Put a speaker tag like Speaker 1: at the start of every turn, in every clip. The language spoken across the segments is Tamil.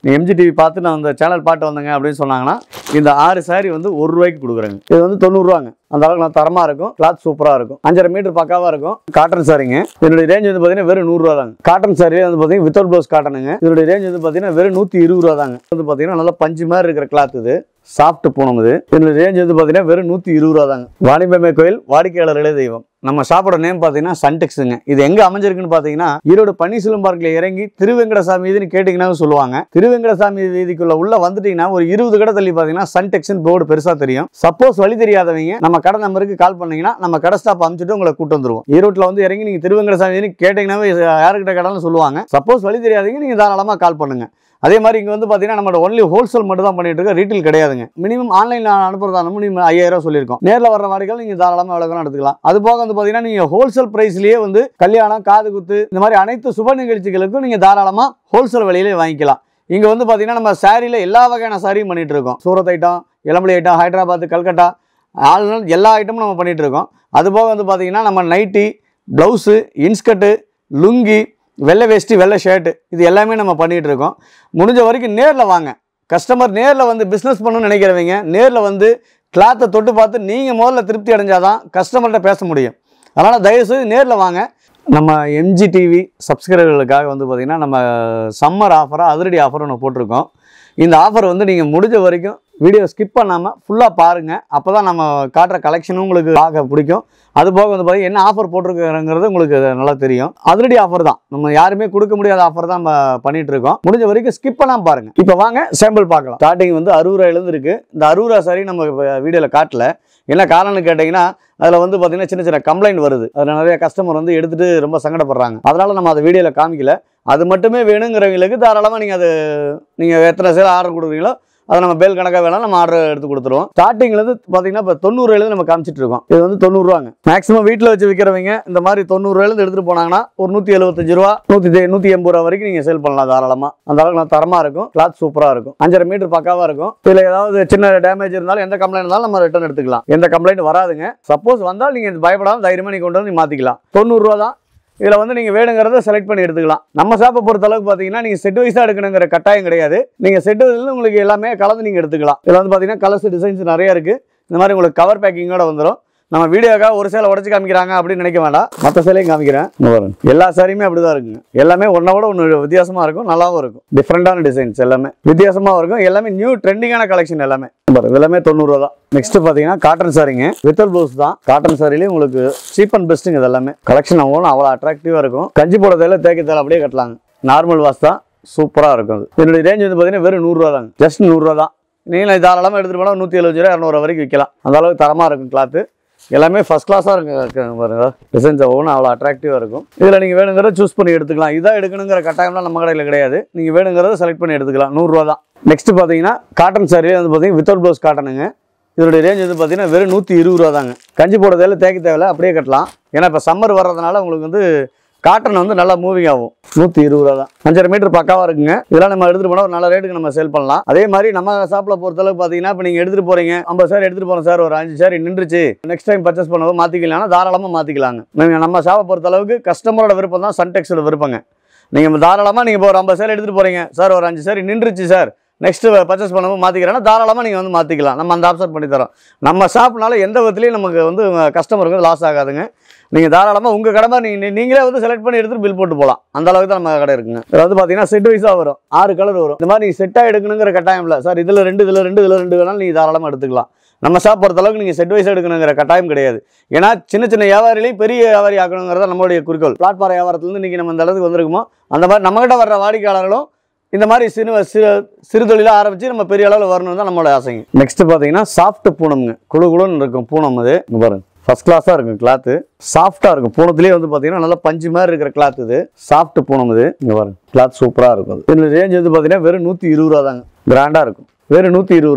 Speaker 1: நீங்கள் எம்ஜி டிவி பார்த்து நான் அந்த சேனல் பாட்டு வந்தேங்க அப்படின்னு சொன்னாங்கன்னா இந்த ஆறு saree வந்து ஒரு ரூபாய்க்கு கொடுக்குறேங்க இது வந்து தொண்ணூறுவாங்க அந்த அளவுக்கு நான் தரமாக இருக்கும் கிளாத் சூப்பராக இருக்கும் அஞ்சரை மீட்டர் பக்காவாக இருக்கும் காட்டன் சாரிங்க இதனுடைய ரேஞ்ச் வந்து பார்த்தீங்கன்னா வெறும் நூறுரூவா தாங்க காட்டன் சாரியே வந்து பார்த்தீங்கன்னா வித்தவுட் ப்ளவுஸ் காட்டனுங்க இதனுடைய ரேஞ்ச் வந்து பார்த்தீங்கன்னா வெறும் நூற்றி இருபது ரூபா தாங்க வந்து பார்த்தீங்கன்னா நல்லா பஞ்சு மாதிரி இருக்கிற கிளாத் இது சாஃப்ட் பூனம் இது இதனுடைய ரேஞ்ச் வந்து பார்த்தீங்கன்னா வெறும் நூற்றி இருபது ரூபா தாங்க வாணிபமே கோயில் வாடிக்கையாளர்களே தெய்வம் நம்ம ஷாப்போட நேம் பார்த்தீங்கன்னா சன்டெக்ஸுங்க இது எங்க அமைஞ்சிருக்குன்னு பார்த்தீங்கன்னா ஈரோடு பன்னீர்செல்வம் பார்க்ல இறங்கி திருவெங்கடசாமி வீதினு கேட்டிங்கன்னா சொல்லுவாங்க திருவெங்கடசாமி வீதிக்குள்ள உள்ள வந்துட்டீங்கன்னா ஒரு இருபது கடை தள்ளி பார்த்தீங்கன்னா சன்டெக்ஸ்னு போர்டு பெருசா தெரியும் சப்போஸ் வழி தெரியாதவங்க நம்ம கடை நம்பருக்கு கால் பண்ணீங்கன்னா நம்ம கடை ஸ்டாப் அனுப்பிச்சிட்டு உங்களை கூட்டு வந்துருவோம் ஈரோட்டில் வந்து இறங்கி நீங்க திருவெங்கடசாமி வீதினு கேட்டிங்கன்னாவே யாருக்கிட்ட கடைன்னு சொல்லுவாங்க சப்போஸ் வழி தெரியாதவங்க நீங்க தாராளமாக கால் பண்ணுங்க அதே மாதிரி இங்கே வந்து பார்த்தீங்கன்னா நம்ம ஒன்லி ஹோல்சேல் மட்டும் தான் பண்ணிட்டு இருக்கோம் ரீட்டைல் கிடையாதுங்க மினிமம் ஆன்லைனில் அனுப்புறதா மினிமம் ஐயாயிரம் ரூபா சொல்லியிருக்கோம் நேரில் வர வாடிகள் நீங்கள் தாராளமாக எவ்வளோ எடுத்துக்கலாம் அது போக வந்து பார்த்தீங்கன்னா நீங்கள் ஹோல்சேல் ப்ரைஸ்லேயே வந்து கல்யாணம் காது குத்து இந்த மாதிரி அனைத்து சுப நிகழ்ச்சிகளுக்கும் நீங்கள் தாராளமாக ஹோல்சேல் விலையிலே வாங்கிக்கலாம் இங்கே வந்து பார்த்தீங்கன்னா நம்ம சாரியில் எல்லா வகையான சாரியும் பண்ணிட்டு இருக்கோம் Surat item Elampillai item Hyderabad Calcutta already எல்லா ஐட்டமும் நம்ம பண்ணிட்டு இருக்கோம் அது போக வந்து பார்த்தீங்கன்னா நம்ம நைட்டி ப்ளவுஸு இன்ஸ்கர்ட்டு லுங்கி வெள்ளை வேஷ்டி வெள்ளை ஷர்ட்டு இது எல்லாமே நம்ம பண்ணிகிட்டு இருக்கோம் முடிஞ்ச வரைக்கும் நேரில் வாங்க கஸ்டமர் நேரில் வந்து பிஸ்னஸ் பண்ணணும்னு நினைக்கிறவங்க நேரில் வந்து கிளாத்தை தொட்டு பார்த்து நீங்கள் முதல்ல திருப்தி அடைஞ்சாதான் கஸ்டமர்கிட்ட பேச முடியும் அதனால் தயவுசெய்து நேரில் வாங்க நம்ம எம்ஜி டிவி சப்ஸ்கிரைபர்களுக்காக வந்து பார்த்திங்கன்னா நம்ம சம்மர் ஆஃபராக அதிரடி ஆஃபர் ஒன்று போட்டிருக்கோம் இந்த ஆஃபர் வந்து நீங்கள் முடிஞ்ச வரைக்கும் வீடியோ ஸ்கிப் பண்ணாமல் ஃபுல்லாக பாருங்கள் அப்போ தான் நம்ம காட்டுற கலெக்ஷனும் உங்களுக்கு பார்க்க பிடிக்கும் அது போக வந்து பார்த்தீங்கன்னா என்ன ஆஃபர் போட்டிருக்கிறோங்கிறது உங்களுக்கு நல்லா தெரியும் அதிரடி ஆஃபர் தான் நம்ம யாருமே கொடுக்க முடியாத ஆஃபர் தான் நம்ம பண்ணிட்டு இருக்கோம் முடிஞ்ச வரைக்கும் ஸ்கிப் பண்ணாம பாருங்க இப்போ வாங்க சாம்பிள் பார்க்கலாம் ஸ்டார்டிங் வந்து அறுபது ரூபாயிலேருந்து இருக்கு இந்த அறுபது ரூபா சாரி நம்ம வீடியோவில் காட்டல என்ன காரணம்னு கேட்டிங்கன்னா அதில் வந்து பார்த்தீங்கன்னா சின்ன சின்ன கம்ப்ளைண்ட் வருது அதில் நிறைய கஸ்டமர் வந்து எடுத்துட்டு ரொம்ப சங்கடப்படுறாங்க அதனால நம்ம அதை வீடியோவில் காமிக்கல அது மட்டுமே வேணுங்கிறவங்களுக்கு தாராளமாக நீங்கள் அது நீங்கள் எத்தனை சேல் ஆர்டர் கொடுக்குறீங்களோ அதை நம்ம பேல் கணக்காக வேணாலும் நம்ம ஆர்டர் எடுத்து கொடுத்துருவோம் ஸ்டார்டிங்லேருந்து பார்த்தீங்கன்னா இப்போ தொண்ணூறுலேருந்து நம்ம காமிச்சிட்டு இருக்கோம் இது வந்து தொண்ணூறுவாங்க மேக்ஸிமம் வீட்டில் வச்சு விற்கிறவங்க இந்த மாதிரி தொண்ணூறுலேருந்து எடுத்துகிட்டு போனாங்கன்னா ஒரு நூற்றி எழுபத்தஞ்சு ரூபா நூற்றி நூற்றி எண்பது ரூபா வரைக்கும் நீங்கள் சேல் பண்ணலாம் தாராளமாக அந்த அளவுக்கு நான் தரமாக இருக்கும் கிளாத் சூப்பராக இருக்கும் அஞ்சரை மீட்டர் பக்காவாக இருக்கும் இதில் ஏதாவது சின்ன டேமேஜ் இருந்தாலும் எந்த கம்ப்ளைண்ட் இருந்தாலும் நம்ம ரிட்டர்ன் எடுத்துக்கலாம் எந்த கம்ப்ளைண்ட் வராதுங்க சப்போஸ் வந்தால் நீங்கள் பயப்படாமல் தைரியமாக நீங்கள் கொண்டு வந்து மாற்றிக்கலாம் தொண்ணூறுரூவா தான் இதில் வந்து நீங்கள் வேணுங்கிறத செலக்ட் பண்ணி எடுத்துக்கலாம் நம்ம ஷாப்பை பொறுத்த அளவுக்கு பார்த்தீங்கன்னா நீங்கள் செட் வைஸாக எடுக்கணுங்கிற கட்டாயம் கிடையாது நீங்கள் செட் வைஸ்ல உங்களுக்கு எல்லாமே கலந்து நீங்கள் எடுத்துக்கலாம் இதில் வந்து பார்த்தீங்கன்னா கலர்ஸ் டிசைன்ஸ் நிறைய இருக்குது இந்த மாதிரி உங்களுக்கு கவர் பேக்கிங்கோட வந்துடும் நம்ம வீடியோக்காக ஒரு சேலை உடச்சி காமிக்கிறாங்க அப்படின்னு நினைக்க வேண்டாம் மற்ற சேலையும் காமிக்கிறேன் இங்க பாருங்க. எல்லா சாரியுமே அப்படி தான் இருக்குங்க எல்லாமே ஒன்றை விட ஒன்று வித்தியாசமாக இருக்கும் நல்லாவும் இருக்கும் டிஃப்ரெண்டான டிசைன்ஸ் எல்லாமே வித்தியாசமாக இருக்கும் எல்லாமே நியூ ட்ரெண்டிங்கான கலெக்ஷன் எல்லாமே பாருங்க, இது எல்லாமே தொண்ணூறுவா தான் நெக்ஸ்ட் பார்த்தீங்கன்னா காட்டன் சாரிங்க வித்தல் ப்ளவுஸ் தான் காட்டன் சாரிலேயே உங்களுக்கு சீப் அண்ட் பெஸ்ட்டுங்க இது எல்லாமே கலெக்ஷன் அவ்வளோ அவ்வளோ அட்ராக்டிவாக இருக்கும் கஞ்சி போட தேவை தேக்க தேவை அப்படியே கட்டலாங்க நார்மல் வாஷ் தான் சூப்பராக இருக்கும் அது இதனுடைய ரேஞ்ச் வந்து பார்த்தீங்கன்னா வெறும் நூறுரூவா தாங்க ஜஸ்ட் நூறுரூவா தான் நீங்கள் தாராளமாக எடுத்துகிட்டு போனால் நூற்றி எழுபது ரூபா இரநூறுவா வரைக்கும் விற்கலாம் அந்த அளவுக்கு தரமாக இருக்கும் கிளாத்து எல்லாமே ஃபஸ்ட் கிளாஸாக இருக்கு இருக்கு பாருங்க டிசைன்ஸ் ஒவ்வொன்றும் அவ்வளோ அட்ராக்டிவாக இருக்கும் இதில் நீங்கள் வேணுங்கிறத சூஸ் பண்ணி எடுத்துக்கலாம் இதாக எடுக்கணுங்கிற கட்டாயம்லாம் நம்ம கடையில் கிடையாது நீங்கள் வேணுங்கிறத செலக்ட் பண்ணி எடுத்துக்கலாம் நூறுரூவா தான் நெக்ஸ்ட் பார்த்தீங்கன்னா காட்டன் சாரியே வந்து பார்த்தீங்கன்னா வித்தவுட் ப்ளவுஸ் காட்டனுங்க இதோட ரேஞ்ச் வந்து பார்த்தீங்கன்னா வெறும் நூற்றி இருபது ரூபா தாங்க கஞ்சி போட தேவை தேக்க தேவையில்ல அப்படியே கட்டலாம் ஏன்னா இப்போ சம்மர் வர்றதுனால உங்களுக்கு வந்து காட்டன் வந்து நல்லா மூவிங் ஆகும் நூற்றி இருபது ரூபா தான் அஞ்சரை மீட்டர் பக்காவாக இருக்குங்க இதெல்லாம் நம்ம எடுத்துகிட்டு போனால் ஒரு நல்ல ரேட்டுக்கு நம்ம சேல் பண்ணலாம் அதே மாதிரி நம்ம ஷாப்பில் பொறுத்தளவுக்கு பார்த்தீங்கன்னா இப்போ நீங்கள் எடுத்துகிட்டு போகிறீங்க ஐம்பது சார் எடுத்துகிட்டு போகிறோம் சார் ஒரு அஞ்சு சாரி நின்றுச்சு நெக்ஸ்ட் டைம் பர்ச்சேஸ் பண்ணும்போது மாற்றிக்கலாம்னா தாராளமாக மாற்றிக்கலாங்க நீங்கள் நம்ம ஷாப்பை பொறுத்தளவுக்கு கஸ்டமரோட விருப்பம் தான் சன்டெக்ஸோட விருப்பங்க நீங்கள் தாராளமாக நீங்கள் இப்போ ஒரு ஐம்பது சாரி எடுத்துகிட்டு போகிறீங்க சார் ஒரு அஞ்சு சாரி நின்றுச்சு சார் நெக்ஸ்ட் பர்ச்சேஸ் பண்ணும்போது மாற்றிக்கிறேன்னா தாராளமாக நீங்கள் வந்து மாற்றிக்கலாம் நம்ம அந்த ஆப்ஷன் பண்ணி தரோம் நம்ம ஷாப்னால எந்த விதத்துலையும் நமக்கு வந்து கஸ்டமருக்கு லாஸ் ஆகாதுங்க நீங்கள் தாராளமாக உங்கள் கடமை நீங்கள் நீங்களே வந்து செலக்ட் பண்ணி எடுத்துட்டு பில் போட்டு போகலாம் அந்த அளவுக்கு தான் நம்ம கடை இருக்குங்க இதில் வந்து பார்த்தீங்கன்னா செட் வைஸாக வரும் ஆறு கலர் வரும் இந்த மாதிரி நீங்கள் செட்டாக எடுக்கணுங்கிற கட்டாயம் இல்லை சார் இதில் ரெண்டு இதில் ரெண்டு இதில் ரெண்டு வேணாலும் நீங்கள் தாராளமாக எடுத்துக்கலாம் நம்ம ஷாப் பொறுத்த அளவுக்கு நீங்கள் செட் வைஸ் எடுக்கணுங்கிற கட்டாயம் கிடையாது ஏன்னா சின்ன சின்ன வியாபாரிலையும் பெரிய வியாபாரி ஆக்கணுங்கிறத நம்மளுடைய குறிக்கோள் பிளாட்ஃபார்ம் வியாபாரத்துலேருந்து இன்றைக்கி நம்ம இந்த அளவுக்கு வந்திருக்குமோ அந்த மாதிரி நம்மகிட்ட வர்ற வாடிக்கையாளர்களும் இந்த மாதிரி சிறு சிறு சிறு தொழிலாக ஆரம்பித்து நம்ம பெரிய அளவில் வரணும் தான் நம்மளோட ஆசைங்க நெக்ஸ்ட் பார்த்தீங்கன்னா சாஃப்ட் பூனம்ங்க குழு குழுன்னு இருக்கும் பூனம் அது இங்க பாருங்க ஃபர்ஸ்ட் கிளாஸாக இருக்கும் கிளாத்து சாஃப்டாக இருக்கும் பூனத்துலேயே வந்து பார்த்தீங்கன்னா நல்லா பஞ்சு மாதிரி இருக்கிற கிளாத் இது சாஃப்ட் பூனம் இது இங்கே பாருங்க கிளாத் சூப்பராக இருக்கும் அது இதில் ரேஞ்ச் வந்து பார்த்தீங்கன்னா வெறும் நூற்றி இருபது ரூபா தாங்க கிராண்டாக இருக்கும் வெறும் நூற்றி இருபது ரூபா தான்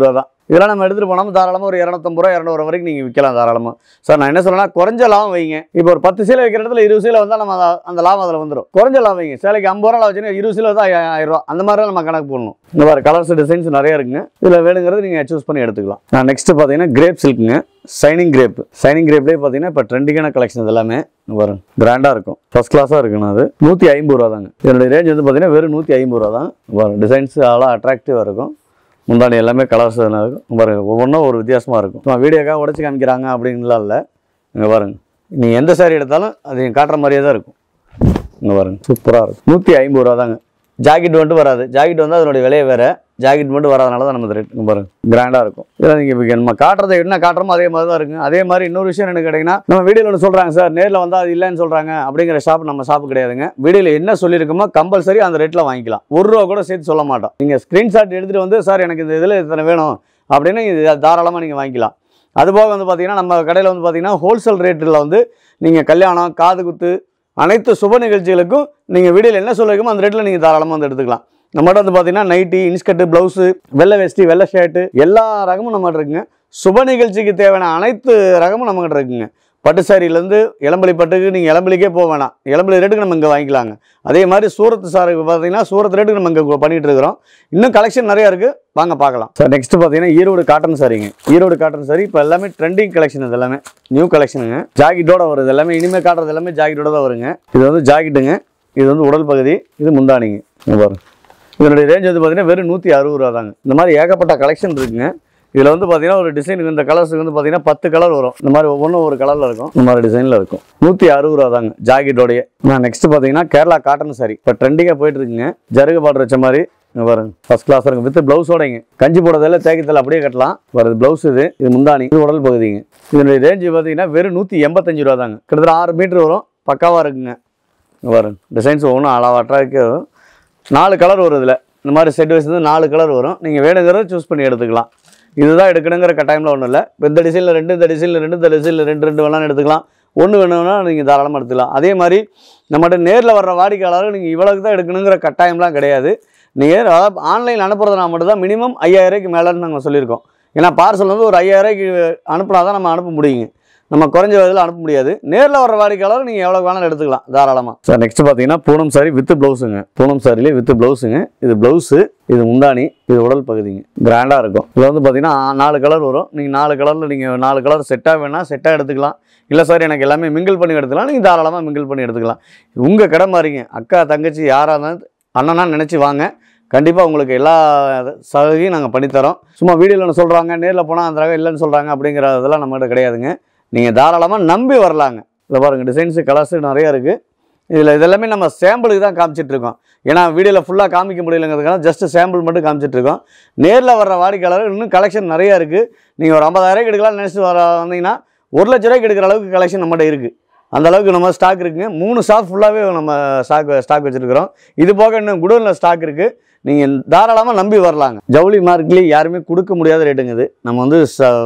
Speaker 1: இதெல்லாம் நம்ம எடுத்துகிட்டு போனோம் தாராளமாக ஒரு இரநூத்தம்பது ரூபா இரநூறு வரைக்கும் நீங்கள் விற்கலாம் தாராளமாக சார் நான் என்ன சொல்றேன்னா குறைஞ்ச லாபம் வைங்க இப்போ ஒரு பத்து சீலை வைக்கிற இடத்துல இருபது சீலை வந்தால் நம்ம அத- அந்த லாபம் அதில் வந்துடும் குறைஞ்ச லாபம் வைங்க சேலைக்கு ஐம்பது ரூபா வச்சுன்னா இருபது சீலை தான் ஆயிரம் ரூபா அந்த மாதிரி தான் நம்ம கணக்கு போடணும் இந்த மாதிரி கலர்ஸ் டிசைன்ஸ் நிறைய இருக்குங்க இதில் வேணுங்கிறது நீங்கள் சூஸ் பண்ணி எடுத்துக்கலாம் நான் நெக்ஸ்ட் பார்த்தீங்கன்னா கிரேப் சில்க்குங்க சைனிங் கிரேப் சைனிங் கிரேப்லேயே பார்த்தீங்கன்னா இப்போ ட்ரெண்டிங்கான கலெக்ஷன் இது எல்லாமே இங்க பாருங்க கிராண்டாக இருக்கும் ஃபர்ஸ்ட் கிளாஸாக இருக்குண்ணா அது நூற்றி ஐம்பது ரூபா தாங்க இதனுடைய ரேஞ்ச் வந்து பார்த்தீங்கன்னா வெறும் நூற்றி ஐம்பது ரூபா தான் இங்க பாருங்க டிசைன்ஸ் அவ்வளோ அட்ராக்டிவாக இருக்கும் முந்தாடி எல்லாமே கலர்ஸ் இருக்கும் இங்க பாருங்க ஒவ்வொன்றும் ஒரு வித்தியாசமாக இருக்கும் சும்மா வீடியோக்காக உடச்சி காமிக்கிறாங்க அப்படின்லாம் இல்லை இங்கே பாருங்க நீங்கள் எந்த சாரி எடுத்தாலும் அது நீங்க காட்டுற மாதிரியே தான் இருக்கும் இங்கே பாருங்க சூப்பராக இருக்கும் நூற்றி ஐம்பது ரூபா தாங்க ஜாக்கெட் மட்டும் வராது ஜாக்கெட் வந்து அதனுடைய விலையை வேறு ஜாக்கெட் மட்டும் வராதனால தான் நம்ம ரேட் பாருங்க கிராண்டாக இருக்கும் இதில் நீங்கள் இப்போ நம்ம காட்டுறதை என்ன காட்டுறோமோ அதே மாதிரி தான் இருக்குங்க அதே மாதிரி இன்னொரு விஷயம் என்ன கேட்டிங்கன்னா நம்ம வீடியோவில் ஒன்று சொல்கிறாங்க சார் நேரில் வந்தால் அது இல்லைன்னு சொல்கிறாங்க அப்படிங்கிற ஷாப் நம்ம ஷாப் கிடையாதுங்க வீடியோவில் என்ன சொல்லியிருக்கோமோ கம்பல்சரி அந்த ரேட்டில் வாங்கிக்கலாம் ஒரு ரூபா கூட சேர்த்து சொல்ல மாட்டோம் நீங்கள் ஸ்க்ரீன்ஷாட் எடுத்துகிட்டு வந்து சார் எனக்கு இந்த இதில் இத்தனை வேணும் அப்படின்னு இது தாராளமாக நீங்கள் வாங்கிக்கலாம் அதுபோக வந்து பார்த்தீங்கன்னா நம்ம கடையில் வந்து பார்த்தீங்கன்னா ஹோல்சேல் ரேட்டில் வந்து நீங்கள் கல்யாணம் காது குத்து அனைத்து சுப நிகழ்ச்சிகளுக்கும் நீங்கள் வீடியோவில் என்ன சொல்லிருக்கோமோ அந்த ரேட்டில் நீங்கள் தாராளமாக வந்து எடுத்துக்கலாம் நம்மகிட்ட வந்து பார்த்தீங்கன்னா நைட்டி இன்ஸ்கர்ட்டு ப்ளவுஸு வெள்ளை வெஸ்டி வெள்ளை ஷர்ட்டு எல்லா ரகமும் நம்மகிட்ட இருக்குங்க சுப நிகழ்ச்சிக்கு தேவையான அனைத்து ரகமும் நம்மகிட்ட இருக்குங்க பட்டு சாரியிலேருந்து இளம்பலி பட்டுக்கு நீங்கள் இளம்பலிக்கே போக வேணாம் இளம்பலி ரேட்டுக்கு நம்ம இங்கே வாங்கிக்கலாங்க அதே மாதிரி சூரத் சாருக்கு பார்த்தீங்கன்னா சூரத் ரேட்டுக்கு நம்ம இங்கே பண்ணிகிட்டு இருக்கிறோம் இன்னும் கலெக்ஷன் நிறையா இருக்குது வாங்க பார்க்கலாம் சார் நெக்ஸ்ட் பார்த்தீங்கன்னா ஈரோடு காட்டன் சாரிங்க ஈரோடு காட்டன் சாரி இப்போ எல்லாமே ட்ரெண்டிங் கலெக்ஷன் இது எல்லாமே நியூ கலெக்ஷனுங்க ஜாக்கெட்டோட வருது எல்லாமே இனிமேல் காட்டுறது எல்லாமே ஜாக்கெட்டோட தான் வருங்க இது வந்து ஜாக்கெட்டுங்க இது வந்து உடல் பகுதி இது முந்தானிங்க இங்க பாருங்க இதனுடைய ரேஞ்ச் வந்து பார்த்தீங்கன்னா வெறும் நூற்றி அறுபது ரூபா தாங்க இந்த மாதிரி ஏகப்பட்ட கலெக்ஷன் இருக்குங்க இதில் வந்து பார்த்தீங்கன்னா ஒரு டிசைன் இந்த கலர்ஸுக்கு வந்து பார்த்தீங்கன்னா பத்து கலர் வரும் இந்த மாதிரி ஒவ்வொன்றும் ஒரு கலரில் இருக்கும் இந்த மாதிரி டிசைனில் இருக்கும் நூற்றி அறுபது ரூபா தாங்க ஜாக்கெட்டோடைய நான் நெக்ஸ்ட் பார்த்தீங்கன்னா கேரளா காட்டன் சாரி இப்போ ட்ரெண்டிங்காக போயிட்டு இருக்குங்க ஜருகு பார்டர் வச்ச மாதிரி இங்க பாருங்க ஃபர்ஸ்ட் கிளாஸ் இருக்கும் வித் ப்ளவுஸோடைங்க கஞ்சி போடுறதில்ல தேக்கத்தில் அப்படியே கட்டலாம் வருது ப்ளவுஸ் இது இது முந்தானி இது உடல் பகுதிங்க இதனுடைய ரேஞ்சு பார்த்தீங்கன்னா வெறும் நூற்றி எண்பத்தஞ்சு ரூபா தாங்க கிட்டத்தட்ட ஆறு மீட்டர் வரும் பக்காவாக இருக்குங்க இங்க பாருங்க டிசைன்ஸ் ஒவ்வொன்றும் அளவு அட்ராக்டிவ் நாலு கலர் வரும் இதில் இந்த மாதிரி செட் வைஸ் வந்து நாலு கலர் வரும் நீங்கள் வேணுங்கிறத சூஸ் பண்ணி எடுத்துக்கலாம் இதுதான் எடுக்கணுங்கிற கட்டாயம்ல ஒன்றும் இல்லை இப்போ இந்த டிசைனில் ரெண்டு இந்த டிசைனில் ரெண்டு இந்த டிசைனில் ரெண்டு ரெண்டு வேணாலும் எடுத்துக்கலாம் ஒன்று வேணும்னா நீங்கள் தாராளமாக எடுத்துக்கலாம் அதே மாதிரி நம்மகிட்ட நேரில் வர்ற வாடிக்கையாளர்கள் நீங்கள் இவ்வளவுக்கு தான் எடுக்கணுங்கிற கட்டாயம்லாம் கிடையாது நீங்கள் ஆன்லைன் அனுப்புறதுனா மட்டும் தான் மினிமம் ஐயாயிரூபாய்க்கு மேலேன்னு நாங்கள் சொல்லியிருக்கோம் ஏன்னா பார்சல் வந்து ஒரு ஐயாயிரூபாய்க்கு அனுப்புனா தான் நம்ம அனுப்ப முடியுங்க நம்ம குறைஞ்ச இதில் அனுப்ப முடியாது நேரில் வர வாடிக்கையாளர் நீங்கள் எவ்வளோ வேணாலும் எடுத்துக்கலாம் தாராளமாக சார் நெக்ஸ்ட் பார்த்தீங்கன்னா பூனம் சாரி வித் ப்ளவுஸுங்க பூனம் சாரிலே வித் ப்ளவுஸுங்க இது ப்ளவுஸு இது முந்தானி இது உடல் பகுதிங்க கிராண்டாக இருக்கும் இதில் வந்து பார்த்தீங்கன்னா நாலு கலர் வரும் நீங்கள் நாலு கலரில் நீங்கள் நாலு கலர் செட்டாக வேணால் செட்டாக எடுத்துக்கலாம் இல்லை சார் எனக்கு எல்லாமே மிங்கிள் பண்ணி எடுத்துக்கலாம் நீங்கள் தாராளமாக மிங்கிள் பண்ணி எடுத்துக்கலாம் உங்கள் கடை மாதிரிங்க அக்கா தங்கச்சி யாராக இருந்தாலும் அண்ணனா நினச்சி வாங்க கண்டிப்பாக உங்களுக்கு எல்லா சலுகையும் நாங்கள் பண்ணித்தரோம் சும்மா வீடியோவில் சொல்கிறாங்க நேரில் போனால் அந்த ரகம் இல்லைன்னு சொல்கிறாங்க அப்படிங்கிற இதெல்லாம் நம்மகிட்ட கிடையாதுங்க நீங்கள் தாராளமாக நம்பி வரலாங்க இதில் பாருங்கள் டிசைன்ஸு கலர்ஸு நிறைய இருக்குது இதில் இதெல்லாமே நம்ம சாம்பிளுக்கு தான் காமிச்சிட்டு இருக்கோம் ஏன்னா வீடியோவில் ஃபுல்லாக காமிக்க முடியலங்கிறதுக்காக ஜஸ்ட் சாம்பிள் மட்டும் காமிச்சிட்டு இருக்கோம் நேரில் வர்ற வாடிக்கையாளர் இன்னும் கலெக்ஷன் நிறையா இருக்குது நீங்கள் ஒரு ஐம்பதாயிரம் எடுக்கலாம்னு நினச்சி வர வந்தீங்கன்னா ஒரு லட்ச ரூபாய்க்கு எடுக்கிற அளவுக்கு கலெக்ஷன் நம்மகிட்ட இருக்குது அந்த அளவுக்கு நம்ம ஸ்டாக் இருக்குங்க மூணு ஷாப் ஃபுல்லாகவே நம்ம ஸ்டாக் ஸ்டாக் வச்சுருக்கிறோம் இது போக இன்னும் குடோனில் ஸ்டாக் இருக்குது நீங்கள் தாராளமாக நம்பி வரலாங்க ஜவுளி மார்க்லேயே யாருமே கொடுக்க முடியாத ரேட்டுங்க இது நம்ம வந்து